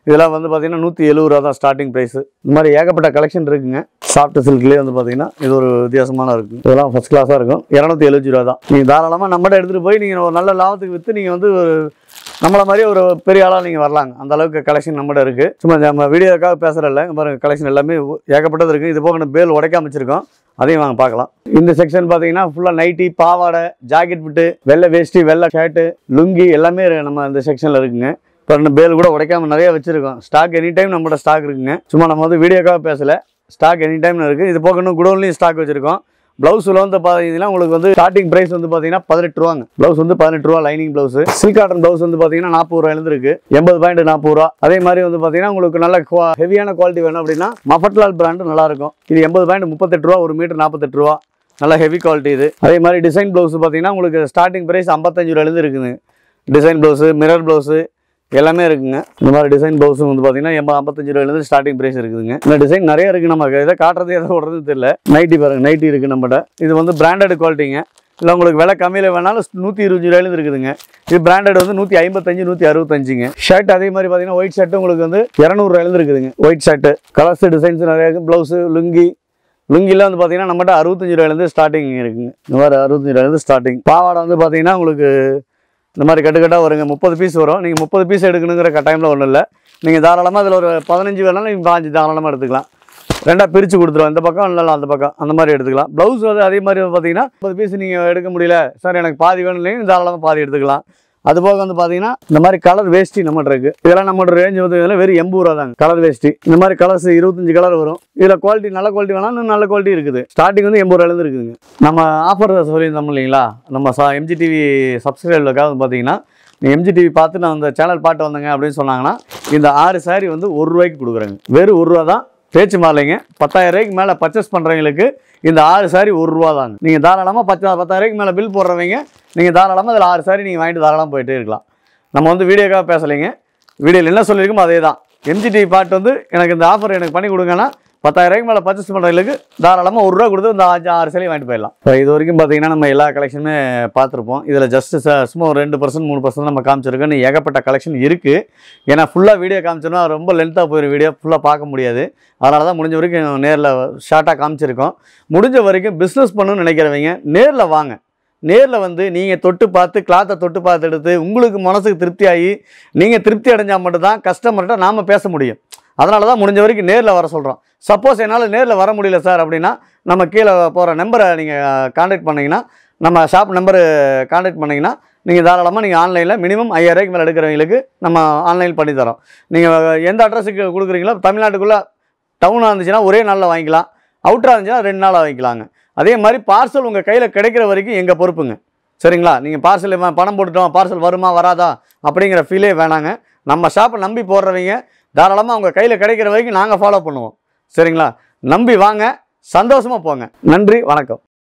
Speaker 1: இதெல்லாம் வந்து பார்த்தீங்கன்னா நூற்றி எழுபது ரூபா தான் ஸ்டார்டிங் ப்ரைஸ் இந்த மாதிரி ஏகப்பட்ட கலெக்ஷன் இருக்குங்க சாஃப்ட் சில்க்லேயே வந்து பார்த்தீங்கன்னா இது ஒரு வித்தியாசமான இருக்கும் இதெல்லாம் ஃபஸ்ட் கிளாஸாக இருக்கும் இரநூத்தி எழுபது ரூபா தான் நீங்கள் தாராளமாக நம்மகிட்ட எடுத்துகிட்டு போய் நீங்கள் ஒரு நல்ல லாபத்துக்கு விற்று நீங்கள் வந்து ஒரு நம்மள மாதிரி ஒரு பெரிய ஆளாக நீங்கள் வரலாங்க அந்த அளவுக்கு கலெக்ஷன் நம்மகிட்ட இருக்குது சும்மா நம்ம வீடியோக்காக பேசுகிறல்ல இங்க பாருங்க கலெக்ஷன் எல்லாமே ஏகப்பட்டது இருக்குது இது போக நம்ம பேல் உடைக்காம வச்சிருக்கோம் அதையும் வாங்க பார்க்கலாம் இந்த செக்ஷன் பார்த்தீங்கன்னா ஃபுல்லாக நைட்டி பாவாடை ஜாக்கெட் பிட்டு வெள்ளை வேஷ்டி வெள்ளை ஷர்ட்டு லுங்கி எல்லாமே இருக்கு நம்ம இந்த செக்ஷனில் இருக்குங்க இப்போ ரெண்டு பேல் கூட உடைக்காம நிறைய வச்சிருக்கோம் ஸ்டாக் எனி டைம் நம்மளோட ஸ்டாக் இருக்குங்க சும்மா நம்ம வந்து வீடியோக்காக பேசல ஸ்டாக் எனி டைம் இருக்குது இது போக இன்னும் குடோன்லையும் ஸ்டாக் வச்சிருக்கோம் ப்ளவுஸில் வந்து பார்த்தீங்கன்னா உங்களுக்கு வந்து ஸ்டார்டிங் ப்ரைஸ் வந்து பார்த்தீங்கன்னா பதினெட்டு ரூபாங்க ப்ளவுஸ் வந்து பதினெட்டு ரூபா lining blouse silk cotton blouse வந்து பார்த்தீங்கன்னா நாற்பது ரூபாயிலேருந்து இருக்கு எண்பது பாயிண்ட் நாற்பது ரூபா அதே மாதிரி வந்து பார்த்தீங்கன்னா உங்களுக்கு நல்ல ஹெவியான குவாலிட்டி வேணும் அப்படின்னா மஃபட்லால் பிராண்டு நல்லா இருக்கும் இது எண்பது பாயிண்ட் முப்பத்தெட்டு ரூபா ஒரு மீட்டர் நாற்பத்தெட்டு ரூபா நல்ல ஹெவி குவாலிட்டி இது அதே மாதிரி டிசைன் ப்ளவுஸ் பார்த்தீங்கன்னா உங்களுக்கு ஸ்டார்டிங் ப்ரைஸ் ஐம்பத்தஞ்சு ரூபாயிலேருந்து இருக்குங்க டிசைன் ப்ளவுஸு மிரர் ப்ளவுஸு எல்லாமே இருக்குங்க இந்த மாதிரி டிசைன் ப்ளவுஸும் வந்து பார்த்தீங்கன்னா எண்பது ஐம்பத்தஞ்சு ரூபாயிலேருந்து ஸ்டார்டிங் ப்ரைஸ் இருக்குதுங்க இந்த டிசைன் நிறைய இருக்குது நமக்கு இதை காட்டுறது எதை விடுறது தெரியல நைட்டி பாருங்க நைட்டி இருக்குது நம்மகிட்ட இது வந்து பிராண்டட் குவாலிட்டிங்க இல்லை உங்களுக்கு விலை கம்மியில் வேணாலும் நூற்றி இருபது ரூபாயிலேருந்து இருக்குதுங்க இது பிராண்டட் வந்து நூற்றி ஐம்பத்தஞ்சு நூற்றி அறுபத்தஞ்சுங்க ஷர்ட் அதே மாதிரி பார்த்தீங்கன்னா ஒயிட் ஷர்ட் உங்களுக்கு வந்து இரநூறுவாயிலேருந்து இருக்குதுங்க ஒயிட் ஷர்ட்டு கலர்ஸ் டிசைன்ஸ் நிறைய இருக்குது ப்ளவுஸு லுங்கி லுங்கிலாம் வந்து பார்த்தீங்கன்னா நம்மகிட்ட அறுபத்தஞ்சு ரூபாயிலேருந்து ஸ்டார்டிங் இருக்குங்க இந்த மாதிரி அறுபத்தஞ்சு ரூபாயிலேருந்து ஸ்டார்டிங் பாவாடை வந்து பார்த்தீங்கன்னா உங்களுக்கு இந்த மாதிரி கட்டுக்கட்டாக வருங்க முப்பது பீஸ் வரும் நீங்கள் முப்பது பீஸ் எடுக்கணுங்கிற கட்டாயமில் ஒன்றும் இல்லை நீங்கள் தாராளமாக அதில் ஒரு பதினஞ்சு வேணாலும் நீங்கள் பாஞ்சு தாராளமாக எடுத்துக்கலாம் ரெண்டாக பிரித்து கொடுத்துருவோம் இந்த பக்கம் இல்லை அந்த பக்கம் அந்த மாதிரி எடுத்துக்கலாம் ப்ளவுஸ் வந்து அதே மாதிரி வந்து பார்த்தீங்கன்னா முப்பது பீஸ் நீங்கள் எடுக்க முடியல சார் எனக்கு பாதி வேணும் இல்லைங்க தாராளமாக பாதி எடுத்துக்கலாம் அது போக வந்து பார்த்தீங்கன்னா இந்த மாதிரி கலர் வேஷ்டி நம்மகிட்ட இருக்கு இதெல்லாம் நம்மளோட ரேஞ்ச் வந்து இதெல்லாம் வெறும் எண்பது ரூபா தாங்க கலர் வேஷ்டி இந்த மாதிரி கலர்ஸ் இருபத்தஞ்சு கலர் வரும் இதில் குவாலிட்டி நல்ல குவாலிட்டி வேணாலும் இன்னும் நல்ல குவாலிட்டி இருக்குது ஸ்டார்டிங் வந்து எண்பது ரூபாயிலேருந்து இருக்குதுங்க நம்ம ஆஃபர் சொல்லியிருந்தோம் இல்லைங்களா நம்ம சா எம்ஜி டிவி சப்ஸ்கிரைபருக்காக வந்து பார்த்தீங்கன்னா நீங்கள் எம்ஜி டிவி பார்த்து நான் அந்த சேனல் பாட்டு வந்தேங்க அப்படின்னு சொன்னாங்கன்னா இந்த ஆறு சாரி வந்து ஒரு ரூபாய்க்கு கொடுக்குறாங்க வெறும் ஒரு ரூபா தான் பேச்சு மாலைங்க பத்தாயிரம் ரூபாய்க்கு மேலே பர்ச்சேஸ் பண்ணுறவங்களுக்கு இந்த ஆறு சாரி ஒரு ரூபா தாங்க நீங்கள் தாராளமாக பத்து பத்தாயிரம் ரூபாய்க்கு மேலே பில் போடுறவங்க நீங்கள் தாராளமாக அதில் ஆறு சாரி நீங்கள் வாங்கிட்டு தாராளமாக போயிட்டே இருக்கலாம் நம்ம வந்து வீடியோக்காக பேசலைங்க வீடியோவில் என்ன சொல்லியிருக்கோமோ அதே தான் எம்ஜிடி பாட்டு வந்து எனக்கு இந்த ஆஃபர் எனக்கு பண்ணி கொடுங்கன்னா பத்தாயிரம் ரூபாய்க்கு மேலே பர்ச்சேஸ் பண்ணுறவங்களுக்கு தாராளமாக ஒரு ரூபா கொடுத்து இந்த அஞ்சு ஆறு சேலையும் வாங்கிட்டு போயிடலாம் இப்போ இது வரைக்கும் பார்த்தீங்கன்னா நம்ம எல்லா கலெக்ஷனுமே பார்த்துருப்போம் இதில் ஜஸ்ட் சும்மா ஒரு ரெண்டு பர்சன்ட் மூணு பர்சன்ட் நம்ம காமிச்சிருக்கோம் இன்னும் ஏகப்பட்ட கலெக்ஷன் இருக்குது ஏன்னா ஃபுல்லாக வீடியோ காமிச்சோன்னா ரொம்ப லென்த்தாக போயிடும் வீடியோ ஃபுல்லாக பார்க்க முடியாது அதனால தான் முடிஞ்ச வரைக்கும் நேரில் ஷார்ட்டாக காமிச்சிருக்கோம் முடிஞ்ச வரைக்கும் பிஸ்னஸ் பண்ணணும்னு நினைக்கிறவங்க நேரில் வாங்க நேரில் வந்து நீங்கள் தொட்டு பார்த்து கிளாத்தை தொட்டு பார்த்து எடுத்து உங்களுக்கு மனசுக்கு திருப்தி ஆகி நீங்கள் திருப்தி அடைஞ்சால் மட்டும்தான் கஸ்டமர்கிட்ட நாம் பேச முடியும் அதனால தான் முடிஞ்ச வரைக்கும் நேரில் வர சொல்கிறோம் சப்போஸ் என்னால் நேரில் வர முடியல சார் அப்படின்னா நம்ம கீழே போகிற நம்பரை நீங்கள் காண்டாக்ட் பண்ணிங்கன்னா நம்ம ஷாப் நம்பரு காண்டாக்ட் பண்ணிங்கன்னா நீங்கள் தாராளமாக நீங்கள் ஆன்லைனில் மினிமம் ஐயாயிரூவாய்க்கு மேலே எடுக்கிறவங்களுக்கு நம்ம ஆன்லைன் பண்ணி தரோம் நீங்கள் எந்த அட்ரஸுக்கு கொடுக்குறீங்களோ தமிழ்நாட்டுக்குள்ளே டவுனாக இருந்துச்சுன்னா ஒரே நாளில் வாங்கிக்கலாம் அவுட்டராக இருந்துச்சுன்னா ரெண்டு நாளாக வாங்கிக்கலாங்க அதே மாதிரி பார்சல் உங்கள் கையில் கிடைக்கிற வரைக்கும் எங்கள் பொறுப்புங்க சரிங்களா நீங்கள் பார்சல் பணம் போட்டுட்டோம் பார்சல் வருமா வராதா அப்படிங்கிற ஃபீலே வேணாங்க நம்ம ஷாப்பை நம்பி போடுறவங்க தாராளமாக உங்கள் கையில் கிடைக்கிற வரைக்கும் நாங்கள் ஃபாலோ பண்ணுவோம் சரிங்களா நம்பி வாங்க சந்தோஷமாக போங்க நன்றி வணக்கம்